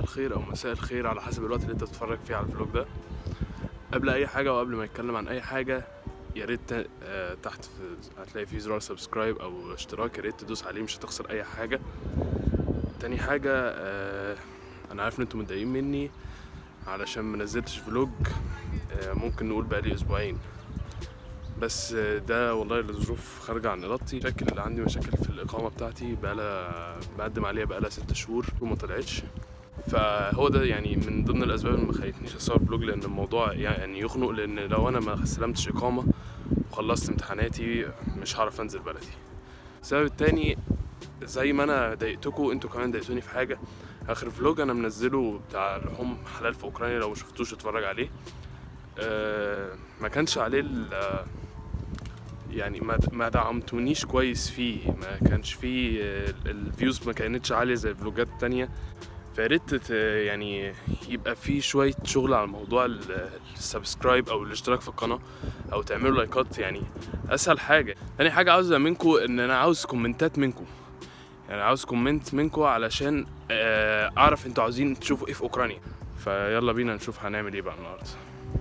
الخير او مساء الخير على حسب الوقت اللي انت بتتفرج فيه على الفلوج ده قبل اي حاجه وقبل ما نتكلم عن اي حاجه يا ريت آه، تحت في- هتلاقي في زرار سبسكرايب او اشتراك يا ريت تدوس عليه مش هتخسر اي حاجه تاني حاجه آه، انا عارف ان انتوا متضايقين مني علشان ما نزلتش فلوج آه، ممكن نقول بقالي اسبوعين بس آه، ده والله لظروف خارجة عن إرادتي مشاكل اللي عندي مشاكل في الإقامة بتاعتي بقالها بقدم عليها بقالها ست شهور وما طلعتش فهو ده يعني من ضمن الأسباب اللي ما خلتنيش أصور فلوج لأن الموضوع يعني يخنق لأن لو أنا ما استلمتش إقامة وخلصت امتحاناتي مش هعرف أنزل بلدي السبب التاني زي ما أنا ضايقتكم انتوا كمان ضايقتوني في حاجة آخر فلوج أنا منزله بتاع لحوم حلال في أوكرانيا لو مشفتوش اتفرج عليه آه، ما كانش عليه ال- آه، يعني ما ما دعمتونيش كويس فيه ما كانش فيه آه، الفيوز ما كانتش عاليه زي الفلوجات التانية فياريت تت- يعني يبقى في شويه شغل على موضوع ال- السبسكرايب او الاشتراك في القناه او تعملوا لايكات يعني اسهل حاجه تاني حاجه عاوز منكم ان انا عاوز كومنتات منكم يعني عاوز كومنت منكم علشان آه، اعرف انتوا عاوزين تشوفوا ايه في اوكرانيا فيلا بينا نشوف هنعمل ايه بقى النهارده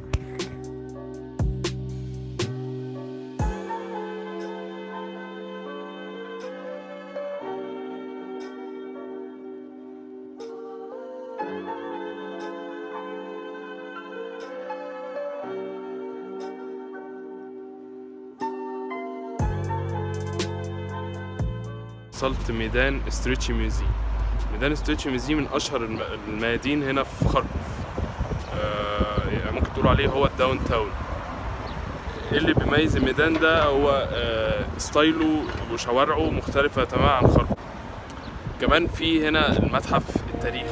وصلت ميدان ستريتشي ميوزي ميدان ستريتشي ميوزي من اشهر الم- الميادين هنا في خرطوم آه يعني ممكن تقولوا عليه هو الداون تاون إيه اللي بيميز الميدان ده هو آه ستايله وشوارعه مختلفة تماما عن خرطوم كمان في هنا المتحف التاريخي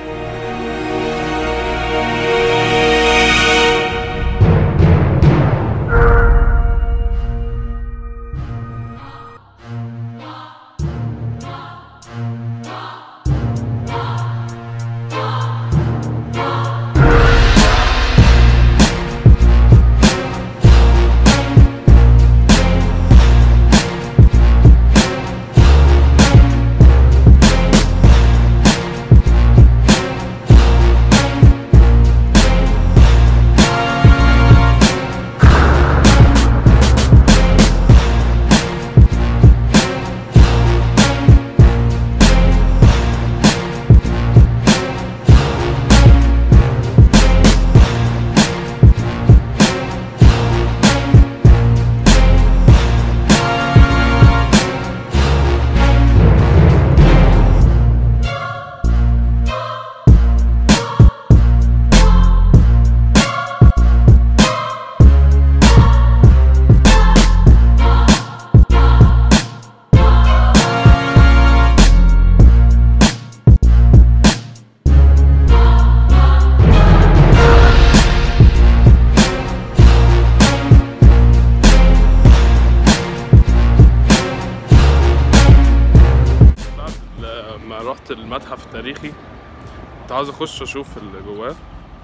بعد ما رحت المتحف التاريخي كنت عاوز اخش اشوف اللي جواه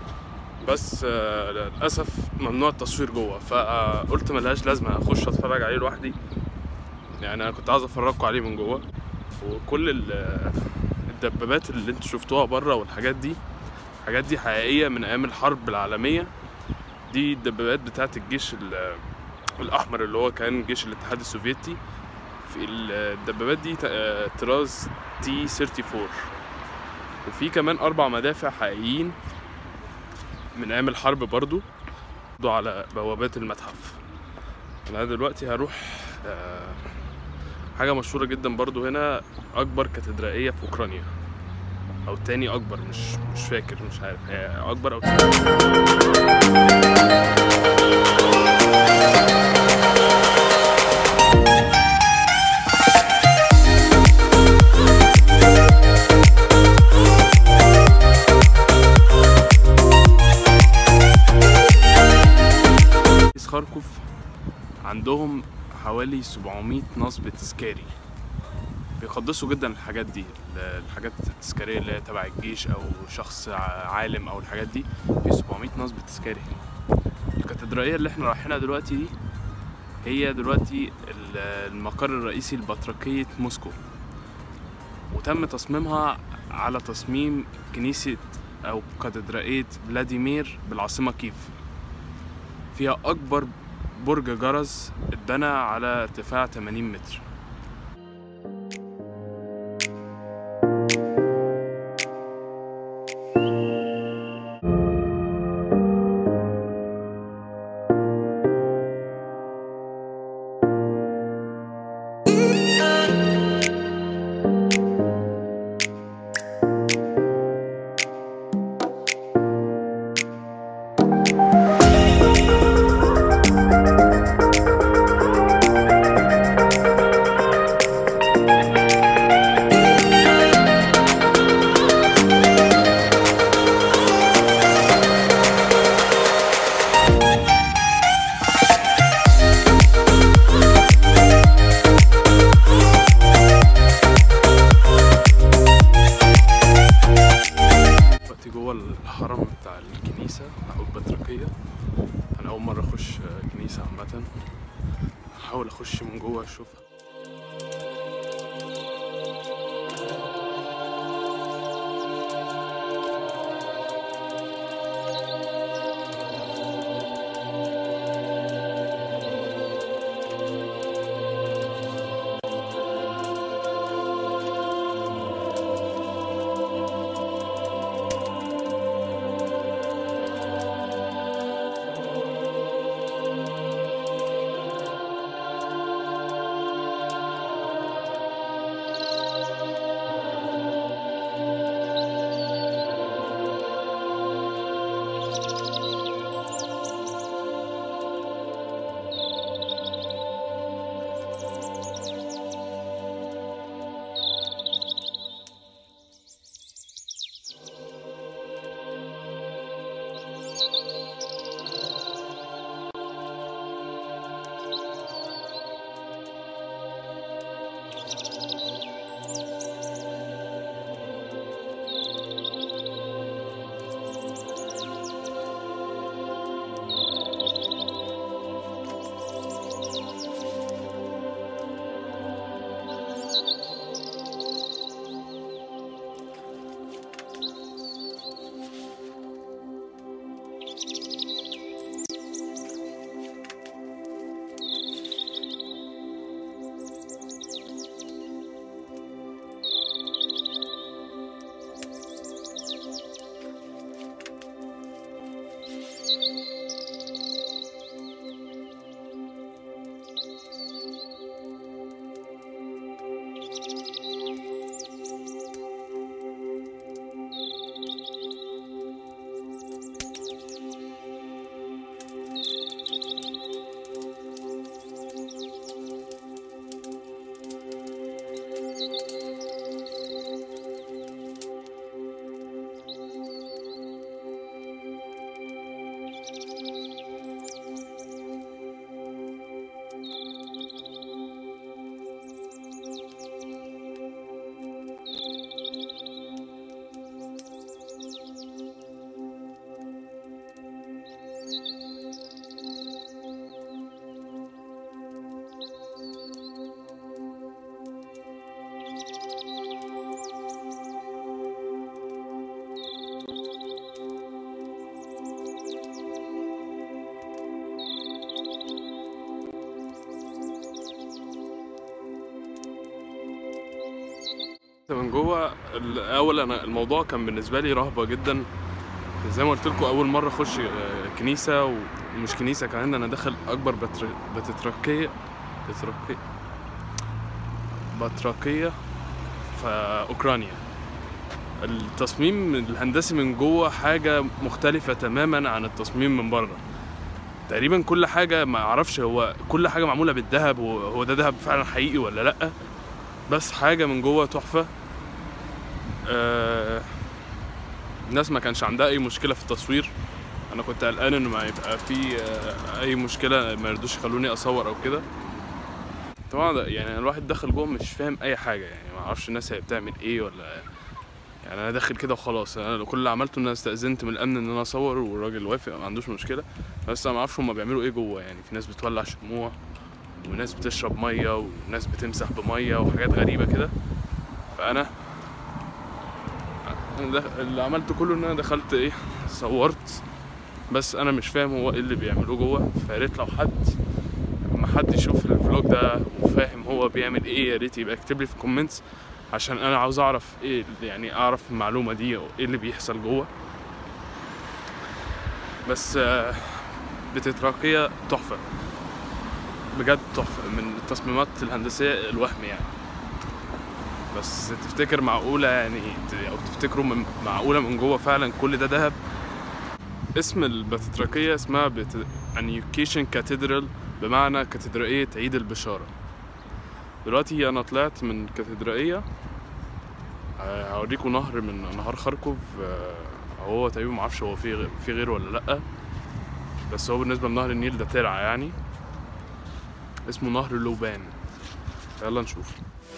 بس آه، للاسف ممنوع التصوير جوه فقلت ملهاش لازمه اخش اتفرج عليه لوحدي يعني انا كنت عاوز افرجكم عليه من جوه وكل ال- الدبابات اللي انتوا شفتوها بره والحاجات دي الحاجات دي حقيقيه من ايام الحرب العالميه دي الدبابات بتاعت الجيش ال- الاحمر اللي هو كان جيش الاتحاد السوفيتي في الدبابات دي ت- آه، طراز تي 34 وفي كمان اربع مدافع حقيقيين من ايام الحرب برضو برضو على بوابات المتحف انا دلوقتي هروح آه، حاجة مشهورة جدا برضو هنا أكبر كاتدرائية في أوكرانيا أو تاني أكبر مش مش فاكر مش عارف هي أكبر أو تاني رئيس خاركوف عندهم حوالي 700 نصب تذكاري بيقدسوا جدا الحاجات دي ال- الحاجات التذكارية اللي هي تبع الجيش أو شخص ع- عالم أو الحاجات دي في 700 نصب تذكاري الكاتدرائية اللي احنا رايحينها دلوقتي دي هي دلوقتي ال- المقر الرئيسي لبطريركية موسكو وتم تصميمها على تصميم كنيسة أو كاتدرائية فلاديمير بالعاصمة كيف فيها أكبر برج جرس اتبنى على ارتفاع 80 متر دلوقتي جوه الهرم بتاع الكنيسة أو البطريركية أنا أول مرة أخش كنيسة عامة هحاول أخش من جوه أشوفها من جوه الاول انا الموضوع كان بالنسبه لي رهبه جدا زي ما قلت لكم اول مره اخش آه، كنيسه ومش كنيسه كمان انا داخل اكبر بتر... بتتركيه بتركيه بطريركيه في اوكرانيا التصميم الهندسي من جوه حاجه مختلفه تماما عن التصميم من بره تقريبا كل حاجه ما اعرفش هو كل حاجه معموله بالذهب هو ده ذهب فعلا حقيقي ولا لا بس حاجه من جوه تحفه آه، الناس ما كانش عندها اي مشكله في التصوير انا كنت قلقان ان ما يبقى في آه، اي مشكله ما يرضوش يخلوني اصور او كده طبعا ده- يعني الواحد دخل جوه مش فاهم اي حاجه يعني ما اعرفش الناس هي بتعمل ايه ولا يعني انا داخل كده وخلاص انا كل اللي عملته ان انا استاذنت من الامن ان انا اصور والراجل وافق ما عندوش مشكله بس انا ما اعرفش هما بيعملوا ايه جوه يعني في ناس بتولع شموع وناس بتشرب ميه وناس بتمسح بميه وحاجات غريبه كده فانا انا دخ... اللي عملته كله ان انا دخلت ايه صورت بس انا مش فاهم هو ايه اللي بيعملوه جوه فيا ريت لو حد لما حد يشوف الفلوج ده وفاهم هو بيعمل ايه يا ريت يبقى يكتب لي في الكومنتس عشان انا عاوز اعرف ايه يعني اعرف المعلومه دي او ايه اللي بيحصل جوه بس آه، بتتراكية تحفة بجد تحفة من التصميمات الهندسية الوهم يعني بس تفتكر معقولة يعني ت- أو تفتكروا من معقولة من جوه فعلا كل ده دهب اسم البتتراكية اسمها بت... انيوكيشن كاتدرال بمعنى كاتدرائية عيد البشارة دلوقتي أنا طلعت من الكاتدرائية ه- هوريكم نهر من نهر خاركوف آه، هو تقريبا معرفش هو في غ- في غيره ولا لأ بس هو بالنسبة لنهر النيل ده ترعة يعني اسمه نهر لوبان يلا نشوف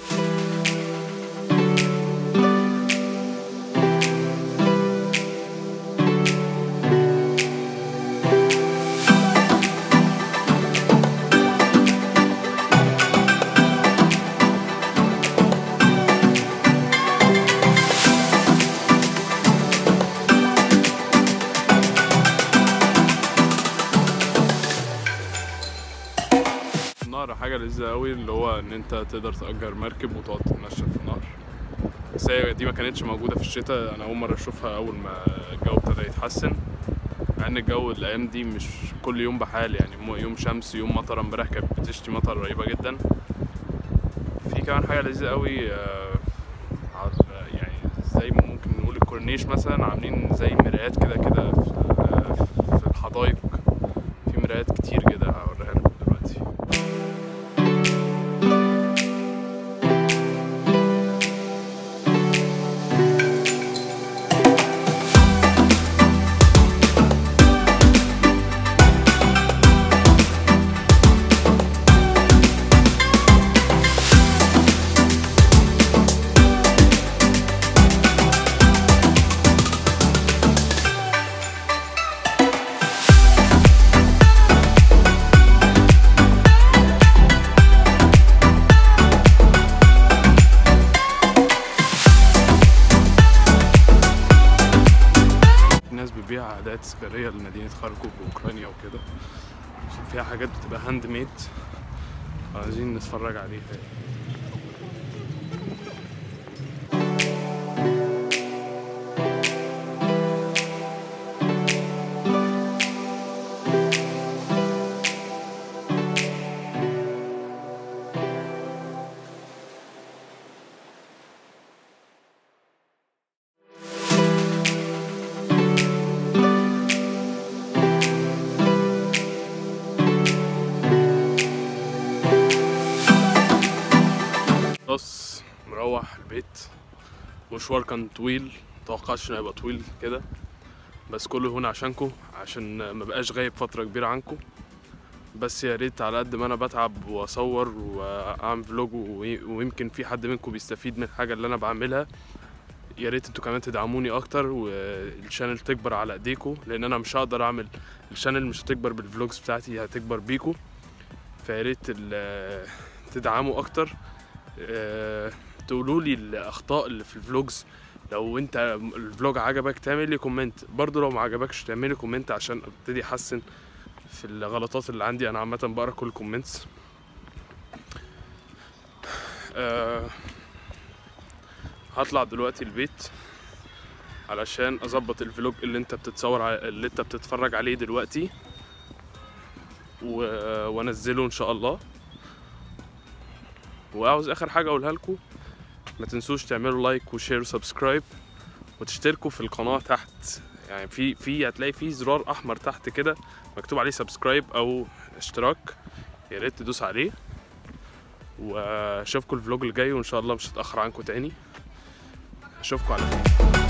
النهر حاجة لذيذة قوي اللي هو ان انت تقدر تأجر مركب وتقعد تتمشى في النهر بس هي دي ما كانتش موجودة في الشتاء انا اول مرة اشوفها اول ما الجو ابتدى يتحسن مع ان الجو الايام دي مش كل يوم بحال يعني مو- يوم شمس يوم مطر امبارح كانت بتشتي مطر رهيبة جدا في كمان حاجة لذيذة قوي آه، على- يعني زي ما ممكن نقول الكورنيش مثلا عاملين زي مرايات كده كده في آه، في الحدائق في مرايات كتير كده هوريها لكم دلوقتي في ناس بتبيع عادات تذكارية لمدينة خاركوف وأوكرانيا وكده فيها حاجات بتبقى هاند ميد عايزين نتفرج عليها خلاص مروح البيت مشوار كان طويل متوقعتش انه هيبقى طويل كده بس كله هنا عشانكم عشان ما بقاش غايب فترة كبيرة عنكم بس يا ريت على قد ما انا بتعب واصور واعمل فلوج وي- ويمكن في حد منكم بيستفيد من الحاجة اللي انا بعملها يا ريت انتوا كمان تدعموني اكتر والشانل تكبر على ايديكم لان انا مش هقدر اعمل الشانل مش هتكبر بالفلوجز بتاعتي هتكبر بيكم فيا ريت ال- تدعموا اكتر آه، تقولوا لي الاخطاء اللي في الفلوجز لو انت الفلوج عجبك تعمل لي كومنت برضو لو ما عجبكش تعمل لي كومنت عشان ابتدي احسن في الغلطات اللي عندي انا عامه بقرا كل الكومنتس أه هطلع دلوقتي البيت علشان اظبط الفلوج اللي انت بتتصور ع- اللي انت بتتفرج عليه دلوقتي و... وانزله ان شاء الله وعاوز اخر حاجه اقولها لكم ما تنسوش تعملوا لايك وشير وسبسكرايب وتشتركوا في القناه تحت يعني في في هتلاقي في زرار احمر تحت كده مكتوب عليه سبسكرايب او اشتراك يا ريت تدوس عليه واشوفكم الفلوج الجاي وان شاء الله مش هتاخر عنكم تاني اشوفكم على خير